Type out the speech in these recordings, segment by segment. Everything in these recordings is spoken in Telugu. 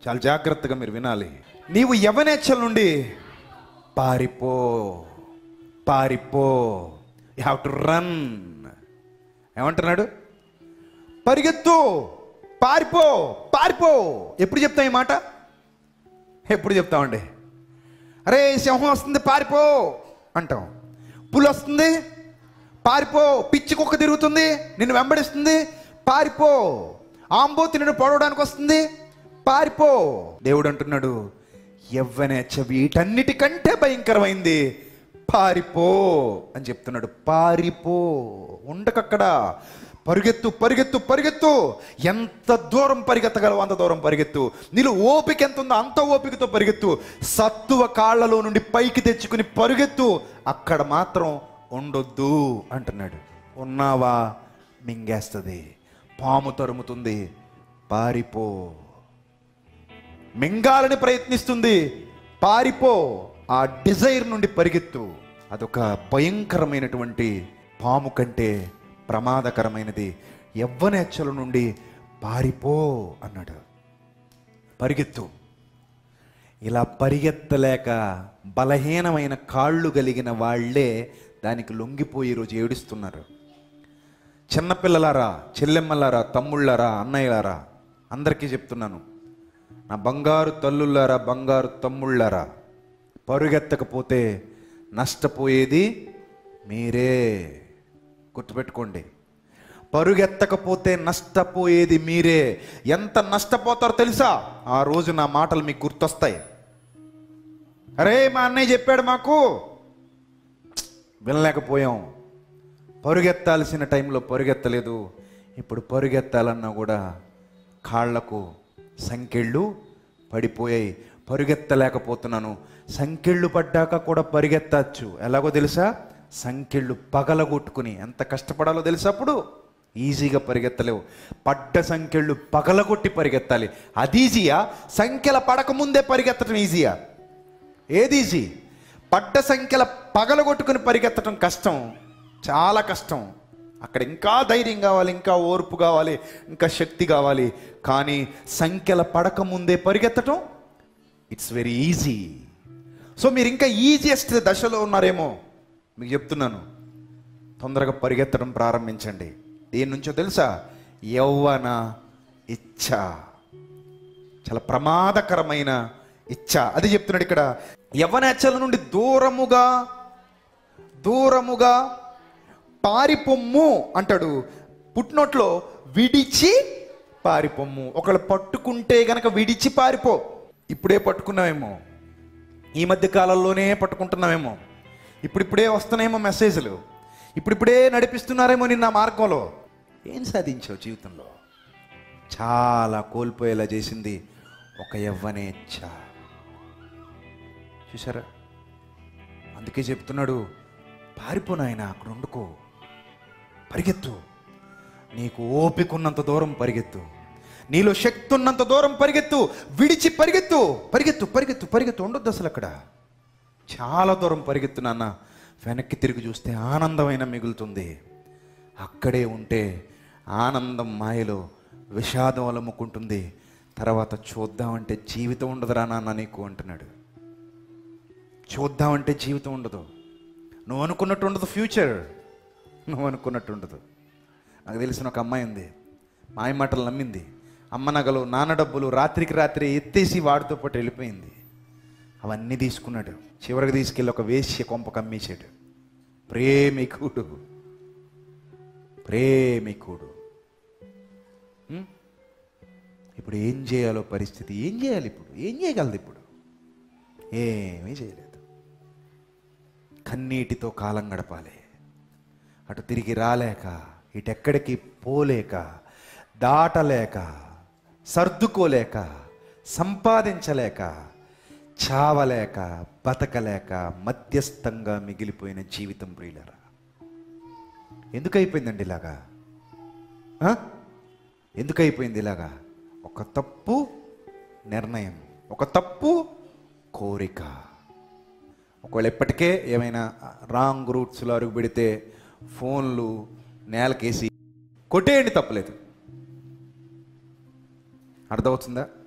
చాలా జాగ్రత్తగా మీరు వినాలి నీవు యవనేచ్చల నుండి పారిపో పారిపో యూ హ్యావ్ టు రన్ ఏమంటున్నాడు పరిగెత్తు పారిపో పారిపో ఎప్పుడు చెప్తాం ఈ మాట ఎప్పుడు చెప్తామండి అరే సింహం వస్తుంది పారిపో అంటాం పులి వస్తుంది పారిపో పిచ్చి కుక్క తిరుగుతుంది నిన్ను వెంబడిస్తుంది పారిపో ఆంబోతి నిన్ను పొడవడానికి వస్తుంది పారిపో దేవుడు అంటున్నాడు ఎవ్వనేచ్చ వీటన్నిటికంటే భయంకరమైంది పారిపో అని చెప్తున్నాడు పారిపో ఉండకక్కడ పరుగెత్తు పరిగెత్తు పరిగెత్తు ఎంత దూరం పరిగెత్తగలవు అంత దూరం పరిగెత్తు నీలో ఓపిక ఎంత ఉందో అంత ఓపికతో పరిగెత్తు సత్తువ కాళ్ళలో నుండి పైకి తెచ్చుకుని పరుగెత్తు అక్కడ మాత్రం ఉండొద్దు అంటున్నాడు ఉన్నావా మింగేస్తుంది పాము తరుముతుంది పారిపో మింగాలని ప్రయత్నిస్తుంది పారిపో ఆ డిజైర్ నుండి పరిగెత్తు అదొక భయంకరమైనటువంటి పాము కంటే ప్రమాదకరమైనది యవ్వనేచ్చల నుండి పారిపో అన్నాడు పరిగెత్తు ఇలా పరిగెత్తలేక బలహీనమైన కాళ్ళు కలిగిన వాళ్ళే దానికి లొంగిపోయి ఈరోజు ఏడుస్తున్నారు చిన్నపిల్లలారా చెల్లెమ్మలారా తమ్ముళ్ళారా అన్నయ్యలారా అందరికీ చెప్తున్నాను నా బంగారు తల్లుళ్ళారా బంగారు తమ్ముళ్ళారా పరుగెత్తకపోతే నష్టపోయేది మీరే గుర్తుపెట్టుకోండి పరుగెత్తకపోతే నష్టపోయేది మీరే ఎంత నష్టపోతారో తెలుసా ఆ రోజు నా మాటలు మీకు గుర్తొస్తాయి అరే మా అన్నయ్య చెప్పాడు మాకు వినలేకపోయాం పరుగెత్తాల్సిన టైంలో పరుగెత్తలేదు ఇప్పుడు పరుగెత్తాలన్నా కూడా కాళ్లకు సంకెళ్ళు పడిపోయాయి పరుగెత్తలేకపోతున్నాను సంకెళ్ళు పడ్డాక కూడా పరిగెత్తచ్చు ఎలాగో తెలుసా సంకెళ్ళు పగలగొట్టుకుని ఎంత కష్టపడాలో తెలుసా అప్పుడు ఈజీగా పరిగెత్తలేవు పడ్డ సంఖ్యళ్ళు పగలగొట్టి పరిగెత్తాలి అది ఈజీయా సంఖ్యల పడకముందే పరిగెత్తడం ఈజీయా ఏది ఈజీ పడ్డ సంఖ్యల పగలగొట్టుకుని పరిగెత్తడం కష్టం చాలా కష్టం అక్కడ ఇంకా ధైర్యం కావాలి ఇంకా ఓర్పు కావాలి ఇంకా శక్తి కావాలి కానీ సంఖ్యల పడక ముందే పరిగెత్తటం ఇట్స్ వెరీ ఈజీ సో మీరు ఇంకా ఈజియెస్ట్ దశలో ఉన్నారేమో మీకు చెప్తున్నాను తొందరగా పరిగెత్తడం ప్రారంభించండి దేని నుంచో తెలుసా యౌవన ఇచ్ఛ చాలా ప్రమాదకరమైన ఇచ్ఛ అది చెప్తున్నాడు ఇక్కడ యవ్వనేచ్ఛల నుండి దూరముగా దూరముగా పారిపొమ్ము అంటాడు పుట్టినోట్లో విడిచి పారిపొమ్ము ఒకళ్ళు పట్టుకుంటే గనక విడిచి పారిపో ఇప్పుడే పట్టుకున్నామేమో ఈ మధ్య కాలంలోనే పట్టుకుంటున్నామేమో ఇప్పుడిప్పుడే వస్తున్నాయేమో మెసేజ్లు ఇప్పుడిప్పుడే నడిపిస్తున్నారేమో నిన్న మార్గంలో ఏం సాధించావు జీవితంలో చాలా కోల్పోయేలా చేసింది ఒక యవ్వనేచ్ఛ చూసారా అందుకే చెప్తున్నాడు పారిపోనాయన అక్కడ వండుకో పరిగెత్తు నీకు ఓపిక ఉన్నంత దూరం పరిగెత్తు నీలో శక్తి ఉన్నంత దూరం పరిగెత్తు విడిచి పరిగెత్తు పరిగెత్తు పరిగెత్తు పరిగెత్తు ఉండొద్దు అసలు అక్కడ చాలా దూరం పరిగెత్తు నాన్న వెనక్కి తిరిగి చూస్తే ఆనందమైన మిగులుతుంది అక్కడే ఉంటే ఆనందం మాయలో విషాదం అలముకుంటుంది తర్వాత చూద్దామంటే జీవితం ఉండదురా నాన్న నీకు అంటున్నాడు చూద్దామంటే జీవితం ఉండదు నువ్వు అనుకున్నట్టు ఉండదు ఫ్యూచర్ నువ్వు అనుకున్నట్టు ఉండదు నాకు తెలిసిన ఒక అమ్మాయి ఉంది మాయ మాటలు నమ్మింది అమ్మ నగలు నాన్న డబ్బులు రాత్రికి రాత్రి ఎత్తేసి వాడితో పాటు వెళ్ళిపోయింది అవన్నీ తీసుకున్నాడు చివరికి తీసుకెళ్ళి ఒక వేశ్య కొంప కమ్మేశాడు ప్రేమికుడు ప్రేమికుడు ఉం? ఇప్పుడు ఏం చేయాలో పరిస్థితి ఏం చేయాలి ఇప్పుడు ఏం చేయగలదు ఇప్పుడు ఏమీ చేయలేదు కన్నీటితో కాలం గడపాలి అటు తిరిగి రాలేక ఇటెక్కడికి పోలేక దాటలేక సర్దుకోలేక సంపాదించలేక చావలేక బతకలేక మధ్యస్థంగా మిగిలిపోయిన జీవితం ప్రియులరా ఎందుకు అయిపోయిందండి ఇలాగా ఆ? ఎందుకు అయిపోయింది ఇలాగా ఒక తప్పు నిర్ణయం ఒక తప్పు కోరిక ఒకవేళ ఎప్పటికే ఏమైనా రాంగ్ రూట్స్లో అరుగు పెడితే ఫోన్లు నేలకేసి కొట్టేయండి తప్పలేదు అర్థమవుతుందా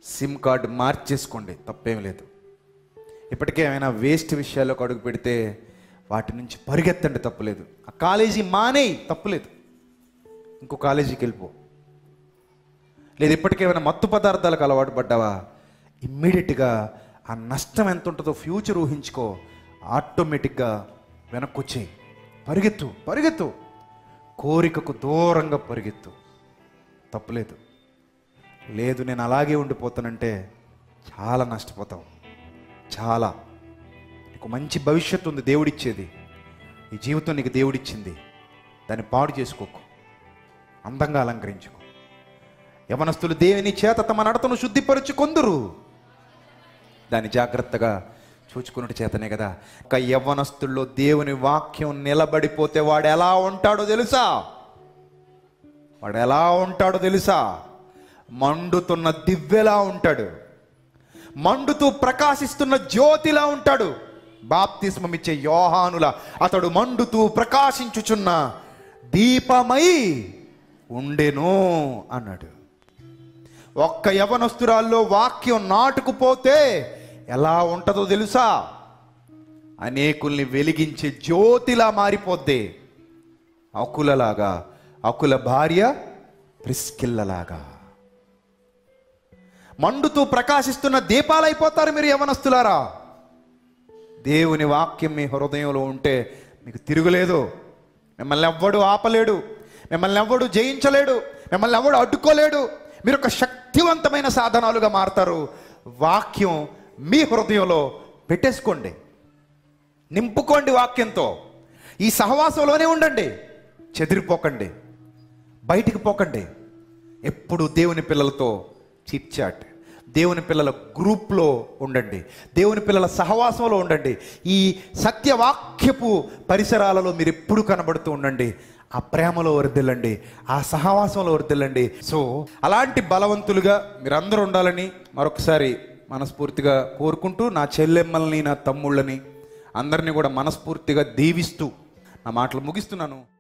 సిమ్ కార్డు మార్చేసుకోండి తప్పేం లేదు ఇప్పటికే ఏమైనా వేస్ట్ విషయాల్లోకి అడుగు పెడితే వాటి నుంచి పరిగెత్తండి తప్పులేదు ఆ కాలేజీ మానేయి తప్పులేదు ఇంకో కాలేజీకి వెళ్ళిపో లేదు ఇప్పటికే ఏమైనా మత్తు పదార్థాలకు అలవాటు పడ్డావా ఇమ్మీడియట్గా ఆ నష్టం ఎంత ఉంటుందో ఫ్యూచర్ ఊహించుకో ఆటోమేటిక్గా వెనక్కి వచ్చేయి పరిగెత్తు పరిగెత్తు కోరికకు దూరంగా పరిగెత్తు తప్పులేదు లేదు నేను అలాగే ఉండిపోతానంటే చాలా నష్టపోతావు చాలా నీకు మంచి భవిష్యత్తు ఉంది దేవుడిచ్చేది ఈ జీవితం నీకు దేవుడిచ్చింది దాన్ని పాడు చేసుకోకు అందంగా అలంకరించుకో యవనస్తులు దేవుని చేత తమ నడతను శుద్ధిపరచు కొందురు దాన్ని జాగ్రత్తగా చూచుకున్నట్టు చేతనే కదా ఒక యవ్వనస్తుల్లో దేవుని వాక్యం నిలబడిపోతే వాడు ఎలా ఉంటాడో తెలుసా వాడు ఎలా ఉంటాడో తెలుసా మండుతున్న దివ్వెలా ఉంటాడు మండుతూ ప్రకాశిస్తున్న జ్యోతిలా ఉంటాడు బాప్తిస్మం ఇచ్చే యోహానుల అతడు మండుతూ ప్రకాశించుచున్న దీపమై ఉండెను అన్నాడు ఒక్క యవనస్తురాల్లో వాక్యం నాటుకుపోతే ఎలా ఉంటుందో తెలుసా అనేకుల్ని వెలిగించే జ్యోతిలా మారిపోద్ది అకులలాగా అకుల భార్య ప్రిస్కిల్లలాగా మండుతూ ప్రకాశిస్తున్న దీపాలైపోతారు మీరు యవనస్తులారా దేవుని వాక్యం మీ హృదయంలో ఉంటే మీకు తిరుగులేదు మిమ్మల్ని ఎవ్వడు ఆపలేడు మిమ్మల్ని ఎవ్వడు జయించలేడు మిమ్మల్ని ఎవ్వడు అడ్డుకోలేడు మీరు ఒక శక్తివంతమైన సాధనాలుగా మారతారు వాక్యం మీ హృదయంలో పెట్టేసుకోండి నింపుకోండి వాక్యంతో ఈ సహవాసంలోనే ఉండండి చెదిరిపోకండి బయటికి పోకండి ఎప్పుడు దేవుని పిల్లలతో చిట్చాట్ దేవుని పిల్లల గ్రూప్లో ఉండండి దేవుని పిల్లల సహవాసంలో ఉండండి ఈ సత్యవాక్యపు పరిసరాలలో మీరు ఎప్పుడు కనబడుతూ ఉండండి ఆ ప్రేమలో వర్దిల్లండి ఆ సహవాసంలో వర్దిల్లండి సో అలాంటి బలవంతులుగా మీరందరూ ఉండాలని మరొకసారి మనస్ఫూర్తిగా కోరుకుంటూ నా చెల్లెమ్మల్ని నా తమ్ముళ్ళని అందరినీ కూడా మనస్ఫూర్తిగా దీవిస్తూ నా మాటలు ముగిస్తున్నాను